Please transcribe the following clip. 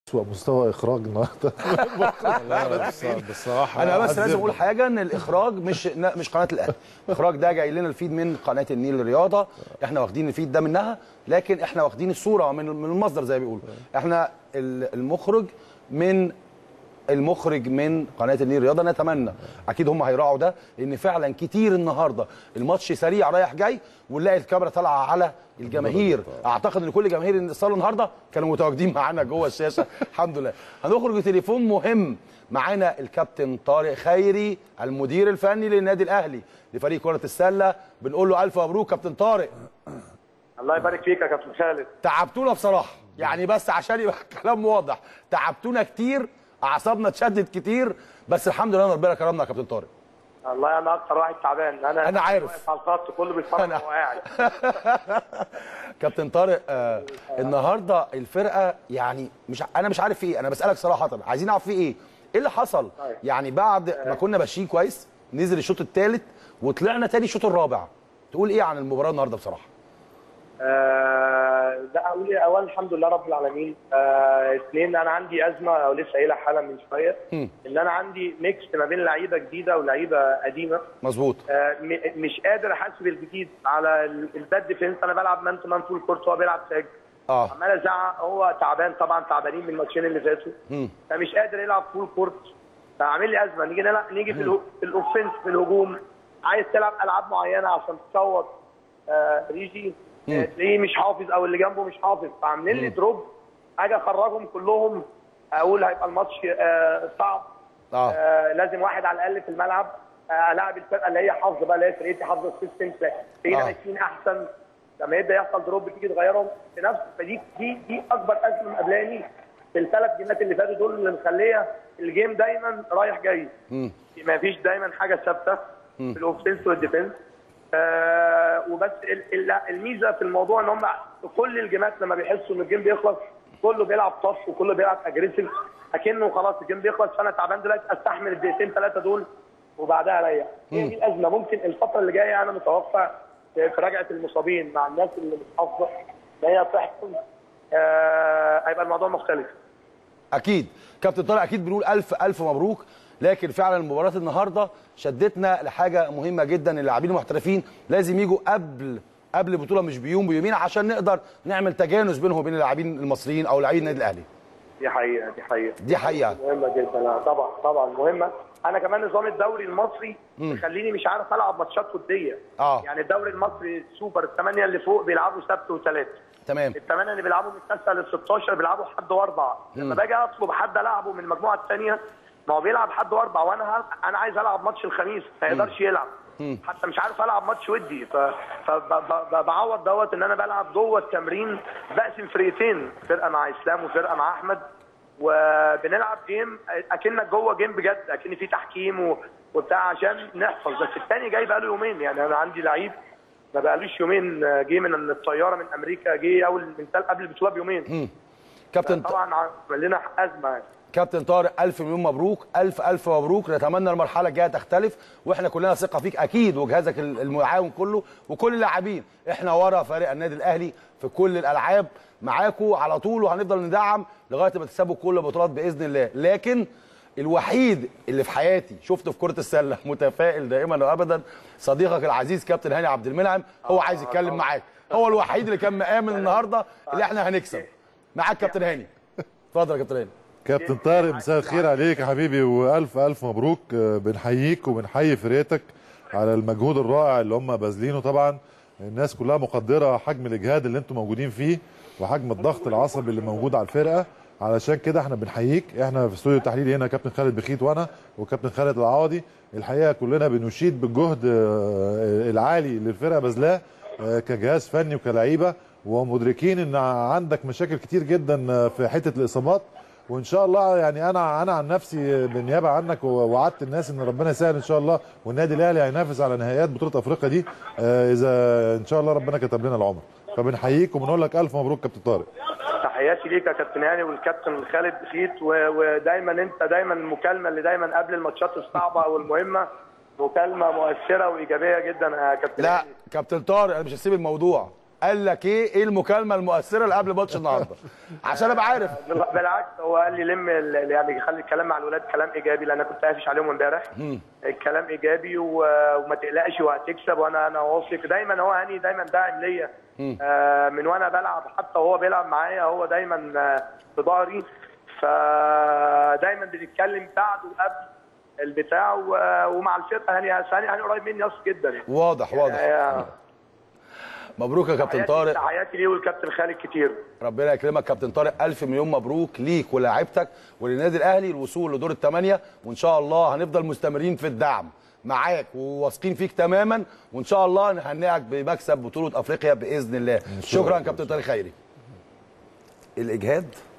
اسوء مستوى اخراج النهارده لا بس بصراحه انا بس عذبنا. لازم اقول حاجه ان الاخراج مش ن- مش قناه الاهلي الاخراج ده جاي لنا الفيد من قناه النيل للرياضه احنا واخدين الفيد ده منها لكن احنا واخدين الصوره من من المصدر زي ما بيقولوا احنا ال- المخرج من المخرج من قناه النيل الرياضه نتمنى اكيد هم هيراعوا ده لان فعلا كتير النهارده الماتش سريع رايح جاي ونلاقي الكاميرا طالعه على الجماهير اعتقد ان كل جماهير الصاله النهارده كانوا متواجدين معانا جوه الشاشه الحمد لله هنخرج بتليفون مهم معانا الكابتن طارق خيري المدير الفني للنادي الاهلي لفريق كره السله بنقول له الف مبروك كابتن طارق الله يبارك فيك يا كابتن خالد تعبتونا بصراحه يعني بس عشان يبقى الكلام واضح تعبتونا كتير اعصابنا اتشدت كتير بس الحمد لله ربنا كرمنا يا كابتن طارق والله انا اكتر واحد تعبان انا أنا عارف. واقف على الخط كله بيتفرج أنا- وهو قاعد كابتن طارق آه النهارده الفرقه يعني مش انا مش عارف في ايه انا بسالك صراحه عايزين نعرف في ايه ايه اللي حصل طيب. يعني بعد ما كنا ماشيين كويس نزل الشوط الثالث وطلعنا تاني الشوط الرابع تقول ايه عن المباراه النهارده بصراحه آه، لا اقول ايه اولا الحمد لله رب العالمين آه، اثنين انا عندي ازمه او لسه قايلها حالا من شويه مم. ان انا عندي ميكس ما بين لعيبه جديده ولعيبه قديمه مظبوط آه، م- مش قادر احاسب الجديد على ال- الباد ديفنس انا بلعب مان تو مان فول كورت هو بيلعب تاج اه عمال ازعق هو تعبان طبعا تعبانين من الماتشين اللي فاتوا مم. فمش قادر يلعب فول كورت فعامل لي ازمه نيجي نلعب نيجي في, الهو- في الاوفنس في الهجوم عايز تلعب العاب معينه عشان تصوت آه ريجي آه، تلاقيه مش حافظ او اللي جنبه مش حافظ فعاملين لي دروب اجي اخرجهم كلهم اقول هيبقى الماتش آه صعب اه آه لازم واحد على الاقل في الملعب آه العب الفرقه اللي هي حافظه بقى اللي هي فرقتي حافظه السيستم تلاقينا آه. ماشيين احسن لما يبدا يحصل دروب تيجي تغيرهم في نفس فدي دي دي اكبر ازمه مقابلاني في الثلاث جيمات اللي فاتوا دول اللي مخليه الجيم دايما رايح جاي مم. ما فيش دايما حاجه ثابته في الاوفنس والديفنس آه وبس ال- ال- الميزه في الموضوع ان هم كل الجيمات لما بيحسوا ان الجيم بيخلص كله بيلعب طف وكله بيلعب اجريسيف اكنه خلاص الجيم بيخلص فانا تعبان دلوقتي استحمل الدقيقتين ثلاثه دول وبعدها اريح هي دي الازمه ممكن الفتره اللي جايه انا متوقع في في رجعه المصابين مع الناس اللي مش حافظه ان هي تحصل آه هيبقى الموضوع مختلف اكيد كابتن طارق اكيد بنقول الف الف مبروك لكن فعلا مباراه النهارده شدتنا لحاجه مهمه جدا اللاعبين المحترفين لازم يجوا قبل قبل البطوله مش بيوم بيومين عشان نقدر نعمل تجانس بينهم وبين اللاعبين المصريين او لاعبين النادي الاهلي دي حقيقه دي حقيقه دي حقيقه مهمه جدا لا طبعا طبعا مهمه انا كمان نظام الدوري المصري مخليني مش عارف العب ماتشات وديه آه. يعني الدوري المصري السوبر الثمانيه اللي فوق بيلعبوا سبت وثلاث تمام الثمانيه اللي بيلعبوا من التاسع لل 16 بيلعبوا حد واربع لما باجي اطلب حد العبه من المجموعه الثانيه ما هو بيلعب حد واربع وانا هل... انا عايز العب ماتش الخميس ما يقدرش يلعب حتى مش عارف العب ماتش ودي ف... فبعوض دوت ان انا بلعب جوه التمرين بقسم فرقتين فرقه مع اسلام وفرقه مع احمد وبنلعب جيم اكنك جوه جيم بجد اكن في تحكيم و... وبتاع عشان نحفظ بس الثاني جاي بقاله يومين يعني انا عندي لعيب ما بقالوش يومين جه من الطياره من امريكا جه اول من تل- قبل البطوله بيومين كابتن طبعا عمل لنا ازمه يعني. كابتن طارق الف مليون مبروك الف الف مبروك نتمنى المرحله الجايه تختلف واحنا كلنا ثقه فيك اكيد وجهازك المعاون كله وكل اللاعبين احنا ورا فريق النادي الاهلي في كل الالعاب معاكم على طول وهنفضل ندعم لغايه ما تكسبوا كل البطولات باذن الله لكن الوحيد اللي في حياتي شفته في كره السله متفائل دائما وابدا صديقك العزيز كابتن هاني عبد المنعم هو عايز يتكلم معاك هو الوحيد اللي كان مآمن النهارده اللي احنا هنكسب معاك كابتن هاني اتفضل يا كابتن هاني كابتن طارق مساء الخير عليك يا حبيبي والف الف مبروك آه، بنحييك وبنحيي فرقتك على المجهود الرائع اللي هم باذلينه طبعا الناس كلها مقدره حجم الاجهاد اللي انتم موجودين فيه وحجم الضغط العصبي اللي موجود على الفرقه علشان كده احنا بنحييك احنا في استوديو التحليل هنا كابتن خالد بخيت وانا وكابتن خالد العوضي الحقيقه كلنا بنشيد بالجهد آه، العالي اللي الفرقه باذلاه آه، كجهاز فني وكلعيبه ومدركين ان عندك مشاكل كتير جدا آه، في حته الاصابات وان شاء الله يعني انا انا عن نفسي بالنيابه عنك ووعدت الناس ان ربنا يسهل ان شاء الله والنادي الاهلي هينافس على نهائيات بطوله افريقيا دي آه، اذا ان شاء الله ربنا كتب لنا العمر فبنحييك وبنقول لك الف مبروك كابتن طارق تحياتي ليك يا كابتن هاني والكابتن خالد بخيت و- ودايما انت دايما المكالمه اللي دايما قبل الماتشات الصعبه او المهمه مكالمه مؤثره وايجابيه جدا يا كابتن لا هاني كابتن طارق انا مش هسيب الموضوع قال لك ايه ايه المكالمه المؤثره اللي قبل ماتش النهارده عشان ابقى عارف بالعكس هو قال لي لم ال- يعني خلي الكلام مع الولاد كلام ايجابي لان انا كنت قافش عليهم امبارح الكلام ايجابي و- وما تقلقش وهتكسب وانا انا واثق دايما هو هاني دايما داعم ليا آه من وانا بلعب حتى وهو بيلعب معايا هو دايما آه، في ظهري فدايما بنتكلم بعد وقبل البتاع و- ومع الفرقه هاني هاني هاني قريب مني اصلا جدا يعني. واضح واضح آه، مبروك يا كابتن تحياتي- طارق تحياتي ليه والكابتن خالد كتير ربنا يكرمك كابتن طارق الف مليون مبروك ليك ولاعيبتك وللنادي الاهلي الوصول لدور الثمانيه وان شاء الله هنفضل مستمرين في الدعم معاك وواثقين فيك تماما وان شاء الله نهنئك بمكسب بطوله افريقيا باذن الله شكرا كابتن طارق خيري الاجهاد